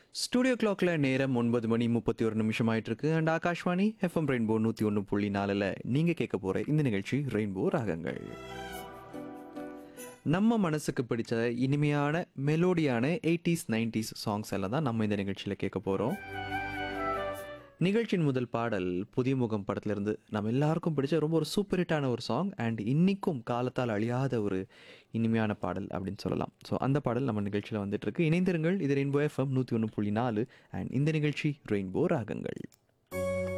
studio கிளாக்ல நேரம் ஒன்பது மணி முப்பத்தி ஒரு நிமிஷம் ஆயிட்டு இருக்கு அண்ட் ஆகாஷ்வாணி எஃப்எம் ரெயின்போ நூற்றி ஒன்று புள்ளி நாலில் நீங்கள் கேட்க போகிற இந்த நிகழ்ச்சி ரெயின்போ ராகங்கள் நம்ம மனசுக்கு பிடிச்ச இனிமையான மெலோடியான எயிட்டிஸ் நைன்டிஸ் சாங்ஸ் எல்லாம் தான் நம்ம இந்த நிகழ்ச்சியில் கேட்க போகிறோம் நிகழ்ச்சியின் முதல் பாடல் புதிய முகம் படத்திலிருந்து நம்ம எல்லாருக்கும் பிடிச்ச ரொம்ப ஒரு சூப்பர் ஹிட்டான ஒரு சாங் அண்ட் இன்னிக்கும் காலத்தால் அழியாத ஒரு இனிமையான பாடல் அப்படின்னு சொல்லலாம் ஸோ அந்த பாடல் நம்ம நிகழ்ச்சியில் வந்துட்டு இருக்கு இணைந்திருங்கள் இது ரெயின்போ எஃப்எம் நூற்றி ஒன்று புள்ளி நாலு அண்ட் இந்த நிகழ்ச்சி ரெயின்போ ராகங்கள்